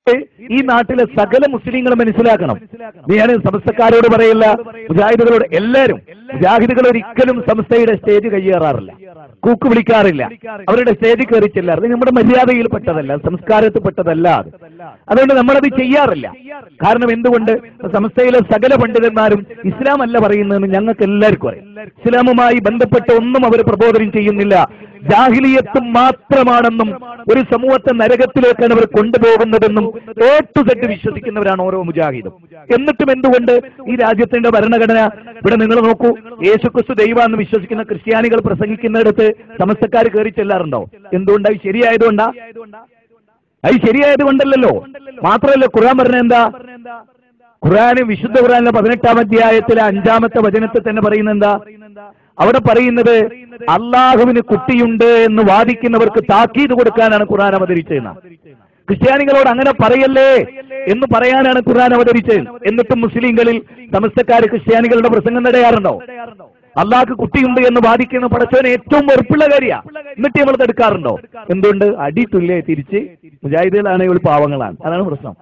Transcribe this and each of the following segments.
ഈ നാട്ടിലെ സകല മുസ്ലിങ്ങൾ മനസ്സിലാക്കണം ഞാൻ സമസ്തക്കാരോട് പറയില്ല മുജാഹിദുകളോട് എല്ലാവരും മുജാഹിദുകൾ ഒരിക്കലും സംസ്ഥയുടെ സ്റ്റേജ് കയ്യേറാറില്ല കൂക്ക് വിളിക്കാറില്ല അവരുടെ സ്റ്റേജിൽ കയറി ചെല്ലാറ് ഇത് നമ്മുടെ മര്യാദയിൽപ്പെട്ടതല്ല സംസ്കാരത്തിൽപ്പെട്ടതല്ല അത് അതുകൊണ്ട് നമ്മളത് ചെയ്യാറില്ല കാരണം എന്തുകൊണ്ട് സംസ്ഥയിലെ സകല പണ്ഡിതന്മാരും ഇസ്ലാം അല്ല പറയുന്നതെന്ന് ഞങ്ങൾക്ക് എല്ലാവർക്കും അറിയാം ഇസ്ലാമുമായി ബന്ധപ്പെട്ട ഒന്നും അവർ പ്രബോധനം ചെയ്യുന്നില്ല ജാഹിലിയത്ത് മാത്രമാണെന്നും ഒരു സമൂഹത്തെ നരകത്തിലേക്കാണ് അവർ കൊണ്ടുപോകുന്നതെന്നും എ ടു സെഡ് വിശ്വസിക്കുന്നവരാണ് ഓരോ മുജാഹിദും എന്നിട്ടും എന്തുകൊണ്ട് ഈ രാജ്യത്തിന്റെ ഭരണഘടന ഇവിടെ നിങ്ങൾ നോക്കൂ യേശുക്രിസ്തു ദൈവാന്ന് വിശ്വസിക്കുന്ന ക്രിസ്ത്യാനികൾ പ്രസംഗിക്കുന്നിടത്ത് സമസ്തക്കാർ കയറി ചെല്ലാറുണ്ടോ എന്തുകൊണ്ടായി ശരിയായതുകൊണ്ടാ അത് ശരിയായത് കൊണ്ടല്ലല്ലോ മാത്രമല്ല ഖുർആൻ പറഞ്ഞ എന്താ ഖുർആന് വിശുദ്ധ ഖുർആനിലെ പതിനെട്ടാം അധ്യായത്തിലെ അഞ്ചാമത്തെ വചനത്തിൽ തന്നെ പറയുന്നത് എന്താ അവിടെ പറയുന്നത് അള്ളാഹുവിന് കുട്ടിയുണ്ട് എന്ന് വാദിക്കുന്നവർക്ക് താക്കീത് കൊടുക്കാനാണ് ഖുർആൻ അവതരിച്ചതെന്ന് ക്രിസ്ത്യാനികളോട് അങ്ങനെ പറയല്ലേ എന്ന് പറയാനാണ് ഖുർആൻ അവതരിച്ചത് എന്നിട്ടും മുസ്ലിങ്ങളിൽ സമസ്തക്കാർ ക്രിസ്ത്യാനികളുടെ പ്രസംഗം നടയാറുണ്ടോ അള്ളാഹ്ക്ക് കുട്ടിയുണ്ട് എന്ന് വാദിക്കുന്ന പടച്ചവന് ഏറ്റവും വെറുപ്പുള്ള കാര്യ എന്നിട്ട് നമ്മൾ തടുക്കാറുണ്ടോ എന്തുകൊണ്ട് അടി തുല്യ തിരിച്ച് മുജാഹിദുകളാണെങ്കിൽ ഒരു പാവങ്ങളാണ് അതാണ് പ്രശ്നം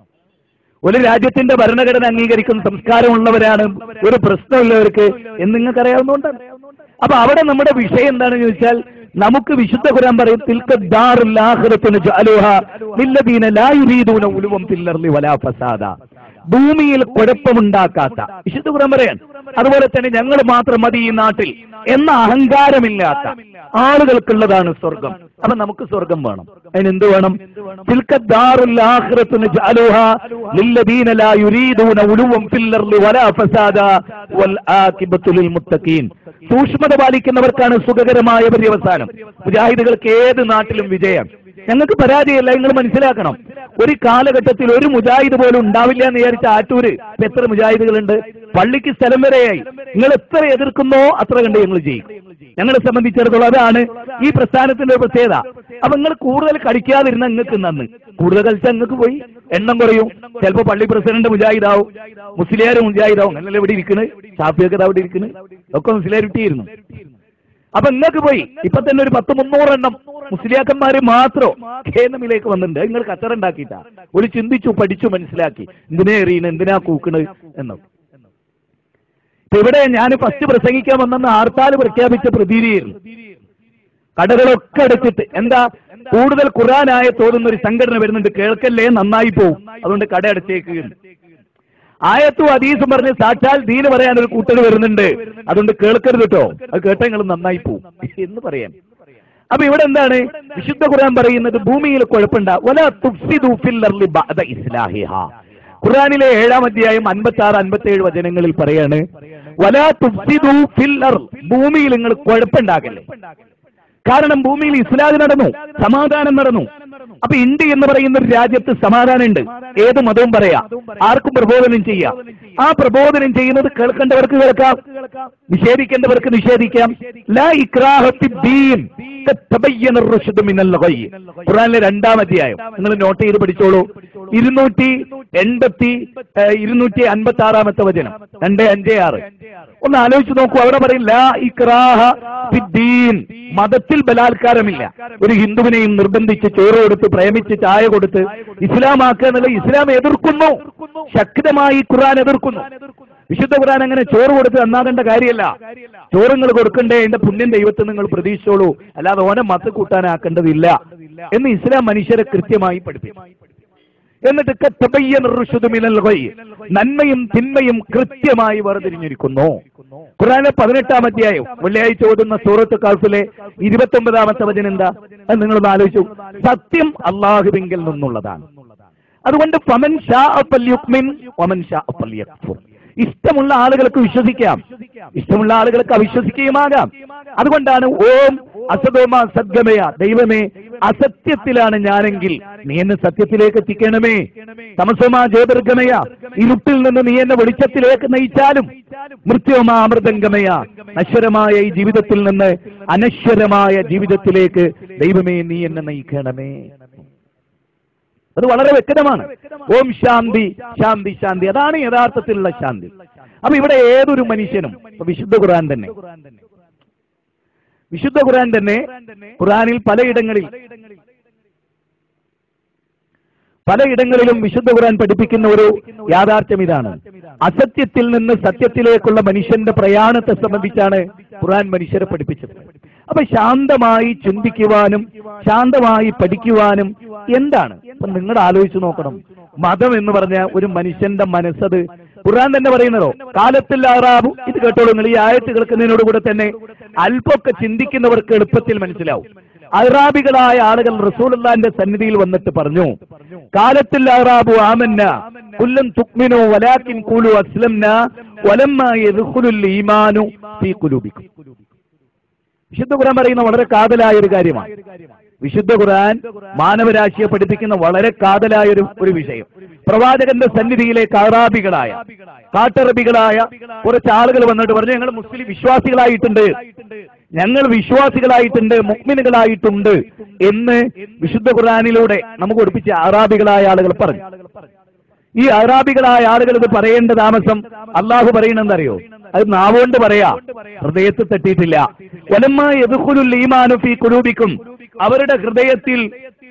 ഒരു രാജ്യത്തിന്റെ ഭരണഘടന അംഗീകരിക്കുന്ന സംസ്കാരമുള്ളവരാണ് ഒരു പ്രശ്നമുള്ളവർക്ക് എന്ന് നിങ്ങൾക്ക് അറിയാവുന്നതുകൊണ്ടാണ് അപ്പൊ അവിടെ നമ്മുടെ വിഷയം എന്താണെന്ന് ചോദിച്ചാൽ നമുക്ക് വിശുദ്ധ ഖുരാൻ പറയും തിൽക്ക ദാറുല്ലാഹിറത്തിന് ജഅലുഹ ലില്ലദീന ലാ യുരീദൂന ഉലുവം ഫില്ലർലി വലാ ഫസാദ ഭൂമിയിൽ കുഴപ്പമുണ്ടാക്കാത്ത വിശുദ്ധ ഖുരാൻ പറയാൻ അതുപോലെ തന്നെ ഞങ്ങൾ മാത്രം മതി ഈ നാട്ടിൽ എന്ന അഹങ്കാരമില്ലാത്ത ആളുകൾക്കുള്ളതാണ് സ്വർഗം അപ്പൊ നമുക്ക് സ്വർഗം വേണം അതിന് എന്ത് വേണം തിൽക്ക ദാറുല്ലാഹിറത്തിന് ജഅലുഹ ലില്ലദീന ലാ യുരീദൂന ഉലുവം ഫില്ലർലി വലാ ഫസാദ വൽ ആഖിബത്തു ലിൽ മുത്തഖീൻ സൂക്ഷ്മത പാലിക്കുന്നവർക്കാണ് സുഖകരമായ പര്യവസാനം മുജാഹിദുകൾക്ക് ഏത് നാട്ടിലും വിജയം ഞങ്ങൾക്ക് പരാജയമല്ല നിങ്ങൾ മനസ്സിലാക്കണം ഒരു കാലഘട്ടത്തിൽ ഒരു മുജാഹിദ് പോലും ഉണ്ടാവില്ല എന്ന് വിചാരിച്ച ആറ്റൂര് ഇപ്പൊ എത്ര മുജാഹിദുകളുണ്ട് പള്ളിക്ക് സ്ഥലം വരെയായി നിങ്ങൾ എത്ര എതിർക്കുന്നോ അത്ര കണ്ട് ഞങ്ങൾ ചെയ്യും ഞങ്ങളെ സംബന്ധിച്ചിടത്തോളം അതാണ് ഈ പ്രസ്ഥാനത്തിന്റെ ഒരു പ്രത്യേകത അപ്പൊ നിങ്ങൾ കൂടുതൽ കളിക്കാതിരുന്ന നിങ്ങൾക്ക് നന്ന് കൂടുതൽ കളിച്ചാൽ നിങ്ങൾക്ക് പോയി എണ്ണം കുറയും ചിലപ്പോ പള്ളി പ്രസിഡന്റ് മുജാഹിദാവും മുസ്ലിയാർ മുജാഹിദാവും അങ്ങനല്ലേ ഇവിടെ ഇരിക്കുന്നത് ഷാഫിയൊക്കെ അവിടെ ഇരിക്കുന്നത് ഒക്കെ മുസ്ലിയാർ ഇട്ടിയിരുന്നു അപ്പൊ നിങ്ങൾക്ക് പോയി ഇപ്പൊ തന്നെ ഒരു പത്ത് മുന്നൂറെണ്ണം മുസ്ലിയാക്കന്മാര് മാത്രം കേന്ദ്രമിലേക്ക് വന്നിട്ടുണ്ട് നിങ്ങൾ കച്ചറുണ്ടാക്കിയിട്ടാ ഒരു ചിന്തിച്ചു പഠിച്ചു മനസ്സിലാക്കി എന്തിനാ എറിയണ് എന്തിനാ കൂക്കണ് എന്നൊക്കെ ഇപ്പൊ ഇവിടെ ഞാൻ ഫസ്റ്റ് പ്രസംഗിക്കാൻ വന്നെന്ന് ഹർത്താൽ പ്രഖ്യാപിച്ച പ്രതീതിയായിരുന്നു കടകളൊക്കെ അടച്ചിട്ട് എന്താ കൂടുതൽ ഖുറാനായ തോന്നുന്ന ഒരു സംഘടന വരുന്നുണ്ട് കേൾക്കല്ലേ നന്നായി പോവും അതുകൊണ്ട് കട അടച്ചേക്കുകയാണ് ആയത്തും അതീസും പറഞ്ഞ് സാക്ഷാൽ ദീന് പറയാൻ ഒരു കൂട്ടർ വരുന്നുണ്ട് അതുകൊണ്ട് കേൾക്കരുത് കേട്ടോ അത് കേട്ട നിങ്ങൾ നന്നായി പോവും എന്ന് പറയാൻ അപ്പൊ ഇവിടെ എന്താണ് വിശുദ്ധ ഖുർആൻ പറയുന്നത് ഭൂമിയിൽ കുഴപ്പമുണ്ട വല തുഫ്സിദു ഫിൽ അർളി ബഅദ ഇസ്ലാഹിഹ ഖുർആനിലെ ഏഴാം അധ്യായം അൻപത്തി ആറ് അൻപത്തി ഏഴ് വചനങ്ങളിൽ പറയാണ് വല തുഫ്സിദു ഫിൽ അർൾ ഭൂമിയിൽ നിങ്ങൾ കുഴപ്പമുണ്ടാകല്ലേ കാരണം ഭൂമിയിൽ ഇസ്ലാം നടന്നു സമാധാനം നടന്നു അപ്പൊ ഇന്ത്യ എന്ന് പറയുന്ന ഒരു രാജ്യത്ത് സമാധാനമുണ്ട് ഏത് മതവും പറയാം ആർക്കും പ്രബോധനം ചെയ്യാം ആ പ്രബോധനം ചെയ്യുന്നത് കേൾക്കേണ്ടവർക്ക് കേൾക്കാം നിഷേധിക്കേണ്ടവർക്ക് നിഷേധിക്കാം ലാ ഇക്രാഹത്തി ദീൻ ഖദ് തബയ്യന الرشد من الغي ഖുർആനിലെ രണ്ടാം അധ്യായം നിങ്ങൾ നോട്ട് ചെയ്ത് പഠിച്ചോളൂ ഇരുന്നൂറ്റി എൺപത്തി ഏഹ്, ഇരുന്നൂറ്റി അൻപത്തി ആറാമത്തെ വചനം രണ്ട് അഞ്ച് ആറ് ഒന്ന് ആലോചിച്ച് നോക്കൂ അവിടെ പറയും ലാ ഇക്രാഹ ഫിദ്ദീൻ മതത്തിൽ ബലാത്കാരമില്ല ഒരു ഹിന്ദുവിനെയും നിർബന്ധിച്ച് ചോറ് കൊടുത്ത് പ്രേമിച്ച് ചായ കൊടുത്ത് ഇസ്ലാമാക്കുക എന്നുള്ള ഇസ്ലാം എതിർക്കുന്നു ശക്തമായി ഖുർആൻ എതിർക്കുന്നു വിശുദ്ധ ഖുർആൻ അങ്ങനെ ചോറ് കൊടുത്ത് നന്നാകേണ്ട കാര്യമല്ല ചോറ് നിങ്ങൾ കൊടുക്കണ്ടേ എന്റെ പുണ്യം ദൈവത്തെ നിങ്ങൾ പ്രതീക്ഷിച്ചോളൂ അല്ലാതെ ഓനെ മത്ത് കൂട്ടാനാക്കേണ്ടതില്ല എന്ന് ഇസ്ലാം മനുഷ്യരെ കൃത്യമായി പഠിപ്പിച്ചു എന്നിട്ട് കത്തബയ്യൻ റുഷ്ദു മിനൽ ഗയ്. നന്മയും തിന്മയും കൃത്യമായി വേർതിരിഞ്ഞിരിക്കുന്നു ഖുറാനിലെ പതിനെട്ടാം അധ്യായം വെള്ളിയാഴ്ച ഓതുന്ന സൂറത്ത് കാഫിലെ ഇരുപത്തി ഒമ്പതാമത്തെ വചനം എന്താ അത് നിങ്ങളൊന്ന് ആലോചിച്ചു സത്യം അള്ളാഹുവിങ്കിൽ നിന്നുള്ളതാണ് അതുകൊണ്ട് ഫമൻ ഷാ അപ്പല്യുക്മിൻ വമൻ ഷാ അപ്പല്യക്ഫുർ ഇഷ്ടമുള്ള ആളുകൾക്ക് വിശ്വസിക്കാം ഇഷ്ടമുള്ള ആളുകൾക്ക് അവിശ്വസിക്കുകയുമാകാം അതുകൊണ്ടാണ് ഓം അസതോമ സദ്ഗമയ ദൈവമേ അസത്യത്തിലാണ് ഞാനെങ്കിൽ നീ എന്നെ സത്യത്തിലേക്ക് എത്തിക്കണമേ തമസോമാ ജ്യോതിർഗമയ ഇരുട്ടിൽ നിന്ന് നീ എന്നെ വെളിച്ചത്തിലേക്ക് നയിച്ചാലും മൃത്യോമാ അമൃതംഗമയ നശ്വരമായ ഈ ജീവിതത്തിൽ നിന്ന് അനശ്വരമായ ജീവിതത്തിലേക്ക് ദൈവമേ നീ എന്നെ നയിക്കണമേ അത് വളരെ വ്യക്തമാണ് ഓം ശാന്തി ശാന്തി ശാന്തി അതാണ് യഥാർത്ഥത്തിലുള്ള ശാന്തി അപ്പൊ ഇവിടെ ഏതൊരു മനുഷ്യനും ഇപ്പൊ വിശുദ്ധ ഖുർആൻ തന്നെ വിശുദ്ധ ഖുർആൻ തന്നെ ഖുർആനിൽ പലയിടങ്ങളിൽ പലയിടങ്ങളിലും വിശുദ്ധ ഖുർആൻ പഠിപ്പിക്കുന്ന ഒരു യാഥാർത്ഥ്യം ഇതാണ് അസത്യത്തിൽ നിന്ന് സത്യത്തിലേക്കുള്ള മനുഷ്യന്റെ പ്രയാണത്തെ സംബന്ധിച്ചാണ് ഖുർആൻ മനുഷ്യരെ പഠിപ്പിച്ചത് അപ്പൊ ശാന്തമായി ചിന്തിക്കുവാനും ശാന്തമായി പഠിക്കുവാനും എന്താണ് അപ്പൊ നിങ്ങൾ ആലോചിച്ചു നോക്കണം മതം എന്ന് പറഞ്ഞ ഒരു മനുഷ്യന്റെ മനസ്സത് ഖുർആൻ തന്നെ പറയുന്നതോ കാലത്തിൽ ആറാബു ഇത് കേട്ടോളൂ നിങ്ങൾ ഈ ആയത്ത് കേൾക്കുന്നതിനോട് കൂടെ തന്നെ അല്പമൊക്കെ ചിന്തിക്കുന്നവർക്ക് എളുപ്പത്തിൽ മനസ്സിലാവും അറാബികളായ ആളുകൾ റസൂലുള്ളാന്റെ സന്നിധിയിൽ വന്നിട്ട് പറഞ്ഞു കാലത്തിൽ അറാബു ആമന്ന കുല്ലം തുക്മിനോ വലാക്കിൻ കൂലു അസ്ലംന വലമ്മ യദ്ഖുലുൽ ഈമാനു ഫീ ഖുലൂബിക്കും വിശുദ്ധ ഖുർആൻ പറയുന്ന വളരെ കാതലായ ഒരു കാര്യമാണ് വിശുദ്ധ ഖുർആൻ മാനവരാശിയെ പഠിപ്പിക്കുന്ന വളരെ കാതലായ ഒരു ഒരു വിഷയം പ്രവാചകന്റെ സന്നിധിയിലേക്ക് അറാബികളായ കാട്ടറബികളായ കുറച്ച് ആളുകൾ വന്നിട്ട് പറഞ്ഞു ഞങ്ങൾ മുസ്ലിം വിശ്വാസികളായിട്ടുണ്ട് ഞങ്ങൾ വിശ്വാസികളായിട്ടുണ്ട് മുക്മിനുകളായിട്ടുണ്ട് എന്ന് വിശുദ്ധ ഖുർആനിലൂടെ നമുക്ക് ഒടിപ്പിച്ച അറാബികളായ ആളുകൾ പറഞ്ഞു ഈ അറാബികളായ ആളുകൾ ഇത് പറയേണ്ട താമസം അള്ളാഹു പറയണെന്നറിയോ അത് നാവുകൊണ്ട് പറയാ ഹൃദയത്തിൽ തട്ടിയിട്ടില്ല ഒലമ്മ എതുക്കുലുൽ ഈമാനു ഫീ കുലൂബിക്കും അവരുടെ ഹൃദയത്തിൽ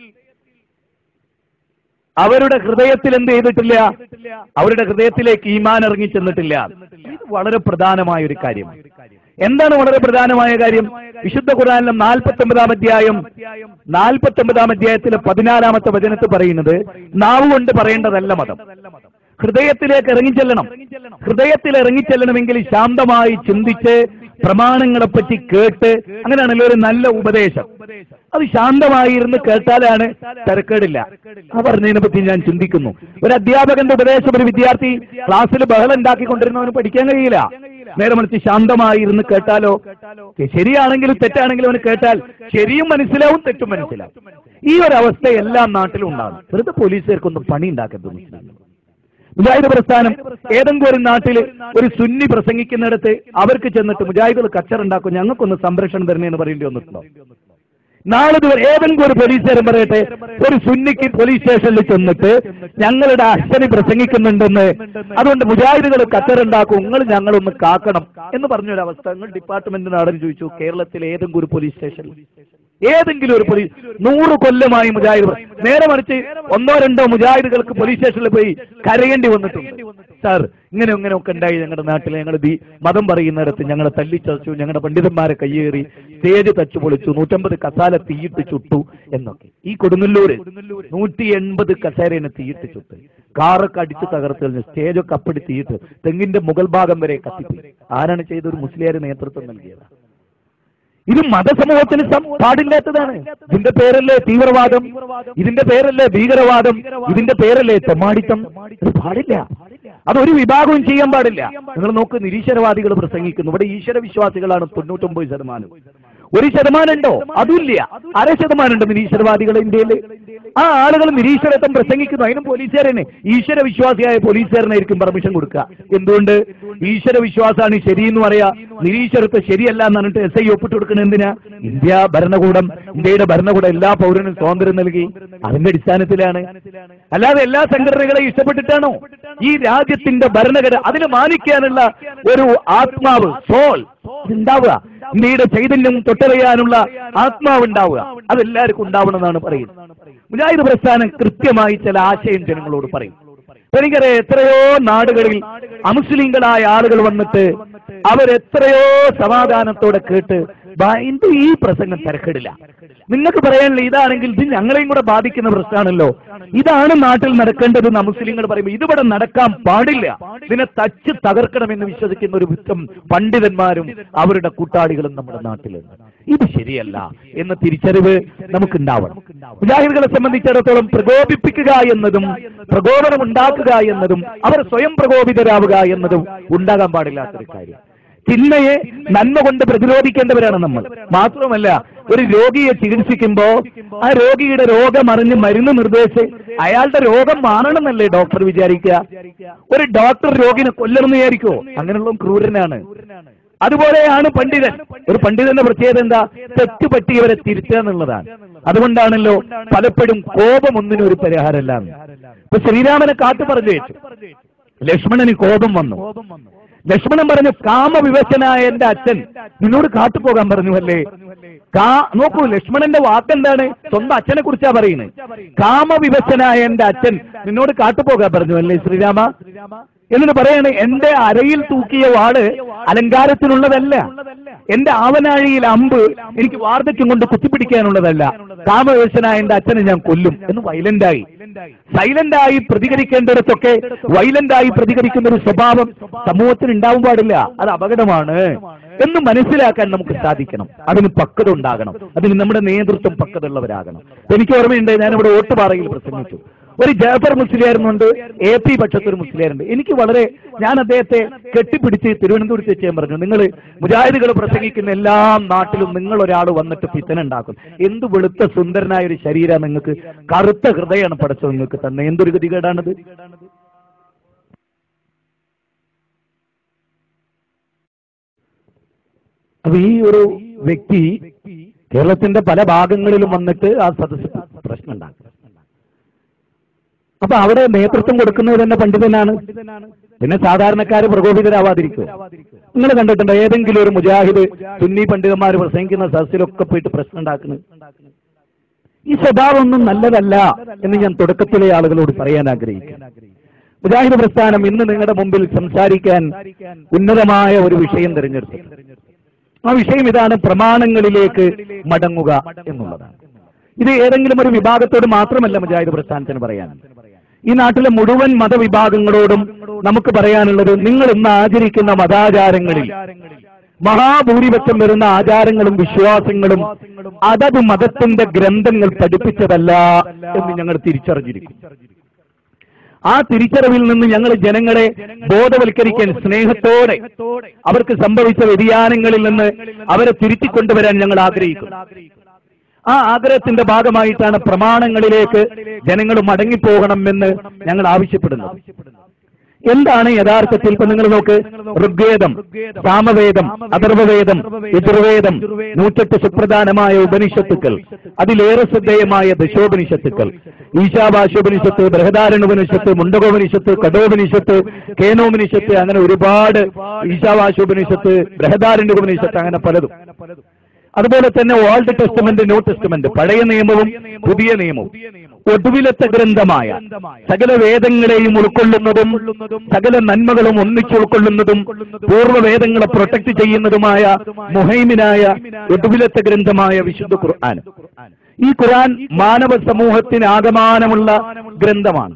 അവരുടെ ഹൃദയത്തിൽ എന്ത് ചെയ്തിട്ടില്ല അവരുടെ ഹൃദയത്തിലേക്ക് ഈമാൻ ഇറങ്ങി ചെന്നിട്ടില്ല ഇത് വളരെ പ്രധാനമായ ഒരു കാര്യം എന്താണ് വളരെ പ്രധാനമായ കാര്യം വിശുദ്ധ ഖുർആനിലെ നാൽപ്പത്തി ഒമ്പതാം അധ്യായം നാൽപ്പത്തി ഒമ്പതാം അധ്യായത്തിലെ പതിനാലാമത്തെ വചനത്ത് പറയുന്നത് നാവ് കൊണ്ട് പറയേണ്ടതല്ല മതം ഹൃദയത്തിലേക്ക് ഇറങ്ങിച്ചെല്ലണം ഹൃദയത്തിൽ ഇറങ്ങിച്ചെല്ലണമെങ്കിൽ ശാന്തമായി ചിന്തിച്ച് പ്രമാണങ്ങളെപ്പറ്റി കേട്ട് അങ്ങനെയാണല്ലോ ഒരു നല്ല ഉപദേശം അത് ശാന്തമായി ഇരുന്ന് കേട്ടാലാണ് തിരക്കേടില്ല ആ പറഞ്ഞതിനെ പറ്റി ഞാൻ ചിന്തിക്കുന്നു ഒരു അധ്യാപകന്റെ ഉപദേശം ഒരു വിദ്യാർത്ഥി ക്ലാസ്സിൽ ബഹളം ഉണ്ടാക്കിക്കൊണ്ടിരുന്നവന് പഠിക്കാൻ കഴിയില്ല നേരെ മറിച്ച് ശാന്തമായി ഇരുന്ന് കേട്ടാലോ ശരിയാണെങ്കിലും തെറ്റാണെങ്കിലും അവന് കേട്ടാൽ ശരിയും മനസ്സിലാവും തെറ്റും മനസ്സിലാവും ഈ ഒരു അവസ്ഥ എല്ലാ നാട്ടിലും ഉണ്ടാകും വെറുതെ പോലീസുകാർക്കൊന്നും പണി ഉണ്ടാക്കരുത് മുസ്ലിം മുജാഹിദ് പ്രസ്ഥാനം ഏതെങ്കിലും ഒരു നാട്ടിൽ ഒരു സുന്നി പ്രസംഗിക്കുന്നിടത്ത് അവർക്ക് ചെന്നിട്ട് മുജാഹിദുകൾ കച്ചറുണ്ടാക്കും ഞങ്ങൾക്കൊന്ന് സംരക്ഷണം തരണേന്ന് പറയേണ്ടി വന്നിട്ടുണ്ടോ നാളെ ഇതുവരെ ഏതെങ്കിലും ഒരു പോലീസുകാരൻ പറയട്ടെ ഒരു സുന്നിക്ക് പോലീസ് സ്റ്റേഷനിൽ ചെന്നിട്ട് ഞങ്ങളുടെ അച്ഛന് പ്രസംഗിക്കുന്നുണ്ടെന്ന് അതുകൊണ്ട് മുജാഹിദുകൾ കത്തറുണ്ടാക്കും നിങ്ങൾ ഞങ്ങളൊന്ന് കാക്കണം എന്ന് പറഞ്ഞൊരവസ്ഥ നിങ്ങൾ ഡിപ്പാർട്ട്മെന്റിന് ആടൻ ചോദിച്ചു കേരളത്തിലെ ഏതെങ്കിലും ഒരു പോലീസ് സ്റ്റേഷനിൽ ഏതെങ്കിലും ഒരു പോലീസ് നൂറ് കൊല്ലമായി മുജാഹിദ് നേരെ മറിച്ച് ഒന്നോ രണ്ടോ മുജാഹിദുകൾക്ക് പോലീസ് സ്റ്റേഷനിൽ പോയി കരയേണ്ടി വന്നിട്ടുണ്ട് സാർ ഇങ്ങനെ ഇങ്ങനെ ഒക്കെ ഉണ്ടായി ഞങ്ങളുടെ നാട്ടിൽ ഞങ്ങൾ ദീ മതം പറയുന്നിടത്ത് ഞങ്ങളെ തല്ലിച്ചതച്ചു ഞങ്ങളുടെ പണ്ഡിതന്മാരെ കയ്യേറി സ്റ്റേജ് തച്ചു പൊളിച്ചു നൂറ്റമ്പത് കസാല തീയിട്ട് ചുട്ടു എന്നൊക്കെ ഈ കൊടുങ്ങല്ലൂര് നൂറ്റി എൺപത് കസേരനെ തീയിട്ട് ചുട്ട് കാറൊക്കെ അടിച്ച് തകർത്ത് കഴിഞ്ഞു സ്റ്റേജൊക്കെ അപ്പടി തീയിട്ട് തെങ്ങിന്റെ മുകൾ ഭാഗം വരെ കത്തിപ്പോയി ആരാണ് ചെയ്ത ഒരു മുസ്ലിയാര് നേതൃത്വം നൽകിയത് ഇത് മതസമൂഹത്തിന് സം- പാടില്ലാത്തതാണ് ഇതിന്റെ പേരല്ലേ തീവ്രവാദം ഇതിന്റെ പേരല്ലേ ഭീകരവാദം ഇതിന്റെ പേരല്ലേ തെമ്മാടിത്തം ഇത് പാടില്ല അതൊരു വിഭാഗവും ചെയ്യാൻ പാടില്ല നിങ്ങൾ നോക്ക് നിരീശ്വരവാദികൾ പ്രസംഗിക്കുന്നു ഇവിടെ ഈശ്വര വിശ്വാസികളാണ് തൊണ്ണൂറ്റൊമ്പത് ശതമാനം ഒരു ശതമാനം ഉണ്ടോ അതുമില്ല അര ശതമാനം ഉണ്ട് നിരീശ്വരവാദികൾ ഇന്ത്യയിൽ ആ ആളുകൾ നിരീശ്വരത്വം പ്രസംഗിക്കുന്നു അതിനും പോലീസുകാരനെ ഈശ്വര വിശ്വാസിയായ പോലീസുകാരനായിരിക്കും പെർമിഷൻ കൊടുക്കുക എന്തുകൊണ്ട് ഈശ്വര വിശ്വാസമാണ് ശരിയെന്ന് പറയാ നിരീശ്വരത്വം ശരിയല്ല എന്ന് പറഞ്ഞിട്ട് എസ് ഐ ഒപ്പിട്ട് കൊടുക്കുന്നത് എന്തിനാ ഇന്ത്യ ഭരണകൂടം ഇന്ത്യയുടെ ഭരണകൂടം എല്ലാ പൗരനും സ്വാതന്ത്ര്യം നൽകി അതിന്റെ അടിസ്ഥാനത്തിലാണ് അല്ലാതെ എല്ലാ സംഘടനകളെയും ഇഷ്ടപ്പെട്ടിട്ടാണോ ഈ രാജ്യത്തിന്റെ ഭരണഘടന അതിന് മാനിക്കാനുള്ള ഒരു ആത്മാവ് സോൾ ഉണ്ടാവുക ഇന്ത്യയുടെ ചൈതന്യം തൊട്ടറിയാനുള്ള ആത്മാവ് ഉണ്ടാവുക അതെല്ലാവർക്കും ഉണ്ടാവണമെന്നാണ് പറയുന്നത് മുജാഹിദ് പ്രസ്ഥാനം കൃത്യമായി ചില ആശയം ജനങ്ങളോട് പറയും എനിക്കറിയാം എത്രയോ നാടുകളിൽ അമുസ്ലിങ്ങളായ ആളുകൾ വന്നിട്ട് അവരെത്രയോ സമാധാനത്തോടെ കേട്ട് "ബാ- ഇത് ഈ പ്രസംഗം തിരക്കിടില്ല നിങ്ങൾക്ക് പറയാനുള്ള ഇതാണെങ്കിൽ ഇത് ഞങ്ങളെയും കൂടെ ബാധിക്കുന്ന പ്രശ്നമാണല്ലോ ഇതാണ് നാട്ടിൽ നടക്കേണ്ടത് മുസ്ലിങ്ങൾ പറയുമ്പോൾ ഇതിവിടെ നടക്കാൻ പാടില്ല ഇതിനെ തച്ച് തകർക്കണമെന്ന് വിശ്വസിക്കുന്ന ഒരു വിത്തം പണ്ഡിതന്മാരും അവരുടെ കൂട്ടാളികളും നമ്മുടെ നാട്ടിലുണ്ട് ഇത് ശരിയല്ല എന്ന തിരിച്ചറിവ് നമുക്കുണ്ടാവണം മുജാഹിദുകളെ സംബന്ധിച്ചിടത്തോളം പ്രകോപിപ്പിക്കുക എന്നതും പ്രകോപനം ഉണ്ടാക്കുക എന്നതും അവർ സ്വയം പ്രകോപിതരാവുക എന്നതും ഉണ്ടാകാൻ പാടില്ലാത്തൊരു കാര്യം തിന്മയെ നന്മ കൊണ്ട് പ്രതിരോധിക്കേണ്ടവരാണ് നമ്മൾ മാത്രമല്ല ഒരു രോഗിയെ ചികിത്സിക്കുമ്പോ ആ രോഗിയുടെ രോഗം അറിഞ്ഞ് മരുന്ന് നിർദ്ദേശിച്ച് അയാളുടെ രോഗം മാറണമെന്നല്ലേ ഡോക്ടർ വിചാരിക്കുക ഒരു ഡോക്ടർ രോഗിനെ കൊല്ലണമെന്ന് വിചാരിക്കുമോ അങ്ങനെയുള്ള ക്രൂരനാണ് അതുപോലെയാണ് പണ്ഡിതൻ ഒരു പണ്ഡിതന്റെ പ്രത്യേകത എന്താ തെറ്റ് പറ്റിയവരെ തിരുത്തുക എന്നുള്ളതാണ് അതുകൊണ്ടാണല്ലോ പലപ്പോഴും കോപം ഒന്നിനും ഒരു പരിഹാരമല്ല ഇപ്പൊ ശ്രീരാമനെ കാട്ടു പറഞ്ഞു വെച്ചു ലക്ഷ്മണന് കോപം വന്നു ലക്ഷ്മണൻ പറഞ്ഞു കാമവിവശനായ എന്റെ അച്ഛൻ നിന്നോട് കാട്ടുപോകാൻ പറഞ്ഞു അല്ലേ കാ നോക്കൂ ലക്ഷ്മണന്റെ വാക്കെന്താണ് സ്വന്തം അച്ഛനെ കുറിച്ചാ പറയുന്നത് കാമവിവശനായ എന്റെ അച്ഛൻ നിന്നോട് കാട്ടുപോകാൻ പറഞ്ഞു അല്ലേ ശ്രീരാമ എന്നിട്ട് പറയാണ് എന്റെ അരയിൽ തൂക്കിയ വാള് അലങ്കാരത്തിനുള്ളതല്ല എന്റെ ആവനാഴിയിൽ അമ്പ് എനിക്ക് വാർദ്ധക്യം കൊണ്ട് കുത്തിപ്പിടിക്കാനുള്ളതല്ല കാമവിവശനായ എന്റെ അച്ഛനെ ഞാൻ കൊല്ലും എന്ന് വയലന്റായി സൈലന്റായി പ്രതികരിക്കേണ്ടിടത്തൊക്കെ വൈലന്റായി പ്രതികരിക്കുന്ന ഒരു സ്വഭാവം സമൂഹത്തിന് ഉണ്ടാവാൻ പാടില്ല അത് അപകടമാണ് എന്ന് മനസ്സിലാക്കാൻ നമുക്ക് സാധിക്കണം അതിന് പക്വത ഉണ്ടാകണം അതിന് നമ്മുടെ നേതൃത്വം പക്വതയുള്ളവരാകണം എനിക്ക് ഓർമ്മയുണ്ട് ഞാനിവിടെ ഓട്ടുപാറയിൽ പ്രസംഗിച്ചു ഒരു ജാഫർ മുസ്ലിയായിരുന്നുണ്ട് എ പി പക്ഷത്തൊരു മുസ്ലിയാരുണ്ട് എനിക്ക് വളരെ ഞാൻ അദ്ദേഹത്തെ കെട്ടിപ്പിടിച്ച് തിരുവനന്തപുരത്ത് വെച്ച് ഞാൻ പറഞ്ഞു നിങ്ങൾ മുജാഹിദുകൾ പ്രസംഗിക്കുന്ന എല്ലാ നാട്ടിലും നിങ്ങൾ ഒരാൾ വന്നിട്ട് ഫിത്തന ഉണ്ടാക്കും എന്ത് വെളുത്ത സുന്ദരനായ ഒരു ശരീരം നിങ്ങൾക്ക് കറുത്ത ഹൃദയമാണ് പഠിച്ചത് നിങ്ങൾക്ക് തന്നെ എന്തൊരു ഗതികേടാണിത് അപ്പൊ ഈ ഒരു വ്യക്തി കേരളത്തിന്റെ പല ഭാഗങ്ങളിലും വന്നിട്ട് ആ സദസ്സ് പ്രശ്നം ഉണ്ടാക്കും അപ്പൊ അവിടെ നേതൃത്വം കൊടുക്കുന്നത് തന്നെ പണ്ഡിതനാണ് പിന്നെ സാധാരണക്കാര് പ്രകോപിതരാവാതിരിക്കുക നിങ്ങൾ കണ്ടിട്ടുണ്ടോ ഏതെങ്കിലും ഒരു മുജാഹിദ് സുന്നി പണ്ഡിതന്മാർ പ്രസംഗിക്കുന്ന സദസ്സിലൊക്കെ പോയിട്ട് പ്രശ്നം ഉണ്ടാക്കുന്നത് ഈ സ്വഭാവം ഒന്നും നല്ലതല്ല എന്ന് ഞാൻ തുടക്കത്തിലെ ആളുകളോട് പറയാൻ ആഗ്രഹിക്കുന്നു മുജാഹിദ് പ്രസ്ഥാനം ഇന്ന് നിങ്ങളുടെ മുമ്പിൽ സംസാരിക്കാൻ ഉന്നതമായ ഒരു വിഷയം തിരഞ്ഞെടുത്തു ആ വിഷയം ഇതാണ് പ്രമാണങ്ങളിലേക്ക് മടങ്ങുക എന്നുള്ളതാണ് ഇത് ഏതെങ്കിലും ഒരു വിഭാഗത്തോട് മാത്രമല്ല മുജാഹിദ് പ്രസ്ഥാനത്തിന് പറയാൻ ഈ നാട്ടിലെ മുഴുവൻ മതവിഭാഗങ്ങളോടും നമുക്ക് പറയാനുള്ളത് നിങ്ങൾ ഇന്ന് ആചരിക്കുന്ന മതാചാരങ്ങളിൽ മഹാഭൂരിപക്ഷം വരുന്ന ആചാരങ്ങളും വിശ്വാസങ്ങളും അതത് മതത്തിന്റെ ഗ്രന്ഥങ്ങൾ പഠിപ്പിച്ചതല്ല എന്ന് ഞങ്ങൾ തിരിച്ചറിഞ്ഞിരിക്കും ആ തിരിച്ചറിവിൽ നിന്ന് ഞങ്ങൾ ജനങ്ങളെ ബോധവൽക്കരിക്കാൻ സ്നേഹത്തോടെ അവർക്ക് സംഭവിച്ച വ്യതിയാനങ്ങളിൽ നിന്ന് അവരെ തിരുത്തിക്കൊണ്ടുവരാൻ ഞങ്ങൾ ആഗ്രഹിക്കുന്നു ആ ആഗ്രഹത്തിന്റെ ഭാഗമായിട്ടാണ് പ്രമാണങ്ങളിലേക്ക് ജനങ്ങൾ മടങ്ങിപ്പോകണം എന്ന് ഞങ്ങൾ ആവശ്യപ്പെടുന്നത് എന്താണ് യഥാർത്ഥത്തിൽ ഇപ്പൊ നിങ്ങൾ നോക്ക് ഋഗ്വേദം സാമവേദം അഥർവവേദം യജുർവേദം നൂറ്റെട്ട് സുപ്രധാനമായ ഉപനിഷത്തുക്കൾ അതിലേറെ ശ്രദ്ധേയമായ ദശോപനിഷത്തുക്കൾ ഈശാഭാഷോപനിഷത്ത് ബൃഹദാരണോപനിഷത്ത് മുണ്ടകോപനിഷത്ത് കടോപനിഷത്ത് കേനോപനിഷത്ത് അങ്ങനെ ഒരുപാട് ഈശാഭാഷോപനിഷത്ത് ബൃഹദാരണ്യോപനിഷത്ത് അങ്ങനെ പലതും അതുപോലെ തന്നെ ഓൾഡ് ടെസ്റ്റ്മെന്റ് ന്യൂ ടെസ്റ്റ്മെന്റ് പഴയ നിയമവും പുതിയ നിയമവും ഒടുവിലത്തെ ഗ്രന്ഥമായ സകല വേദങ്ങളെയും ഉൾക്കൊള്ളുന്നതും സകല നന്മകളും ഒന്നിച്ചു ഉൾക്കൊള്ളുന്നതും പൂർവ്വ വേദങ്ങളെ പ്രൊട്ടക്ട് ചെയ്യുന്നതുമായ മുഹൈമിനായ ഒടുവിലത്തെ ഗ്രന്ഥമായ വിശുദ്ധ ഖുർആൻ ഈ ഖുർആൻ മാനവ സമൂഹത്തിന് ആകമാനമുള്ള ഗ്രന്ഥമാണ്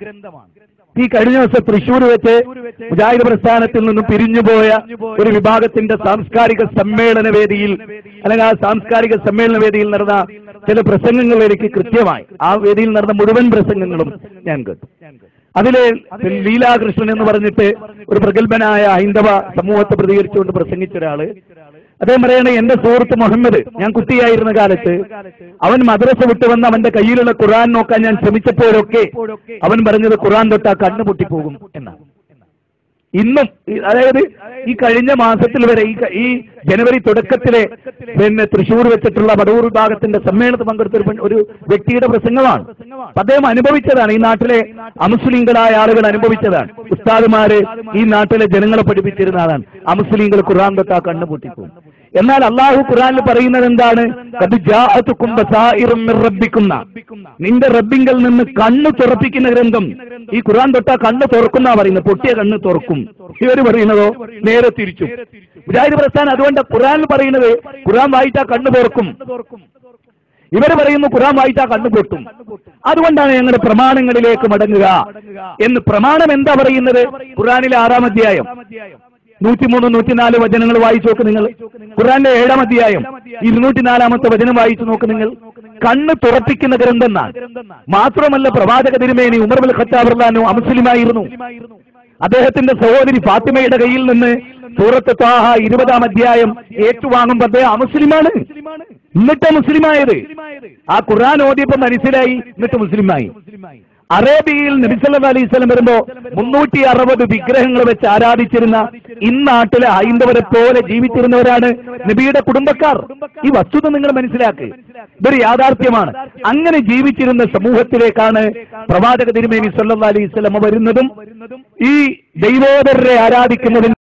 ഈ കഴിഞ്ഞ ദിവസം തൃശ്ശൂർ വെച്ച് മുജാഹിദ് പ്രസ്ഥാനത്തിൽ നിന്നും പിരിഞ്ഞുപോയ ഒരു വിഭാഗത്തിന്റെ സാംസ്കാരിക സമ്മേളന വേദിയിൽ അല്ലെങ്കിൽ ആ സാംസ്കാരിക സമ്മേളന വേദിയിൽ നടന്ന ചില പ്രസംഗങ്ങൾ എനിക്ക് കൃത്യമായി ആ വേദിയിൽ നടന്ന മുഴുവൻ പ്രസംഗങ്ങളും ഞാൻ കേട്ടു അതിലെ ലീലാകൃഷ്ണൻ എന്ന് പറഞ്ഞിട്ട് ഒരു പ്രഗത്ഭനായ ഹൈന്ദവ സമൂഹത്തെ പ്രതികരിച്ചുകൊണ്ട് പ്രസംഗിച്ച ഒരാള് അദ്ദേഹം പറയണേ എന്റെ സുഹൃത്ത് മുഹമ്മദ് ഞാൻ കുട്ടിയായിരുന്ന കാലത്ത് അവൻ മദ്രസ വിട്ട് വന്ന് അവന്റെ കയ്യിലുള്ള ഖുറാൻ നോക്കാൻ ഞാൻ ശ്രമിച്ചപ്പോഴൊക്കെ അവൻ പറഞ്ഞത് ഖുറാൻ തൊട്ടാ കണ്ണു പൊട്ടിപ്പോകും എന്നാണ് ഇന്നും ഈ- അതായത് ഈ കഴിഞ്ഞ മാസത്തിൽ വരെ ഈ ക- ഈ ജനുവരി തുടക്കത്തിലെ പിന്നെ തൃശ്ശൂർ വെച്ചിട്ടുള്ള വടവൂർ വിഭാഗത്തിന്റെ സമ്മേളനത്തിൽ പങ്കെടുത്ത ഒരു പെൺ- ഒരു വ്യക്തിയുടെ പ്രസംഗമാണ് അപ്പൊ അദ്ദേഹം അനുഭവിച്ചതാണ് ഈ നാട്ടിലെ അമുസ്ലിങ്ങളായ ആളുകൾ അനുഭവിച്ചതാണ് ഉസ്താദുമാര് ഈ നാട്ടിലെ ജനങ്ങളെ പഠിപ്പിച്ചിരുന്ന ആളാണ് അമുസ്ലിങ്ങൾ ഖുർആൻ തൊട്ടാ കണ്ണു പൊട്ടിപ്പോകും എന്നാൽ അള്ളാഹു ഖുർആനിൽ പറയുന്നത് എന്താണ് "ഖദ് ജാഅതുക്കും ബസായിറും മിർ റബ്ബിക്കുന്ന നിന്റെ റബ്ബിങ്കൽ നിന്ന് കണ്ണ് തുറപ്പിക്കുന്ന ഗ്രന്ഥം ഈ ഖുർആൻ തൊട്ടാ കണ്ണ് തുറക്കുന്ന പറയുന്നത് പൊട്ടിയ കണ്ണ് തുറക്കും ഇവര് പറയുന്നതോ നേരെ തിരിച്ചു മുജാഹിദ് പ്രസ്ഥാനം അതുകൊണ്ട് ഖുർആനിൽ പറയുന്നത് ഖുർആൻ വായിച്ചാ കണ്ണ് തുറക്കും ഇവര് പറയുന്നു ഖുർആൻ വായിച്ചാ കണ്ണു പൊട്ടും അതുകൊണ്ടാണ് ഞങ്ങൾ പ്രമാണങ്ങളിലേക്ക് മടങ്ങുക എന്ന് പ്രമാണം എന്താ പറയുന്നത് ഖുർആനിലെ ആറാം അധ്യായം നൂറ്റിമൂന്ന് നൂറ്റിനാല് വചനങ്ങൾ വായിച്ചു നോക്ക് നിങ്ങൾ ഖുർആനിലെ ഏഴാം അധ്യായം ഇരുന്നൂറ്റിനാലാമത്തെ വചനം വായിച്ചു നോക്ക് നിങ്ങൾ കണ്ണ് തുറപ്പിക്കുന്ന ഗ്രന്ഥം എന്നാണ് മാത്രമല്ല പ്രവാചക തിരുമേനി ഉമർ ബുൽ ഖത്താബർലാനു അമുസ്ലിമായിരുന്നു അദ്ദേഹത്തിന്റെ സഹോദരി ഫാത്തിമയുടെ കയ്യിൽ നിന്ന് സൂറത്ത് താഹ ഇരുപതാം അധ്യായം ഏറ്റുവാങ്ങുമ്പോൾ അദ്ദേഹം അമുസ്ലിമാണ് എന്നിട്ട് മുസ്ലിമായത് ആ ഖുർആൻ ഓതിയപ്പോ മനസ്സിലായി എന്നിട്ട് മുസ്ലിമായി അറേബ്യയിൽ നബിസല്ല അലൈഹി സ്വലം വരുമ്പോ മുന്നൂറ്റി അറുപത് വിഗ്രഹങ്ങൾ വെച്ച് ആരാധിച്ചിരുന്ന ഇന്നാട്ടിലെ ഹൈന്ദവരെ പോലെ ജീവിച്ചിരുന്നവരാണ് നബിയുടെ കുടുംബക്കാർ ഈ വസ്തുത നിങ്ങൾ മനസ്സിലാക്ക് ഇതൊരു യാഥാർത്ഥ്യമാണ് അങ്ങനെ ജീവിച്ചിരുന്ന സമൂഹത്തിലേക്കാണ് പ്രവാചക തിരുമേനി സല്ലല്ലാഹു അലൈഹി സ്വലമ വരുന്നതും ഈ ദൈവോദരരെ ആരാധിക്കുന്നതിന്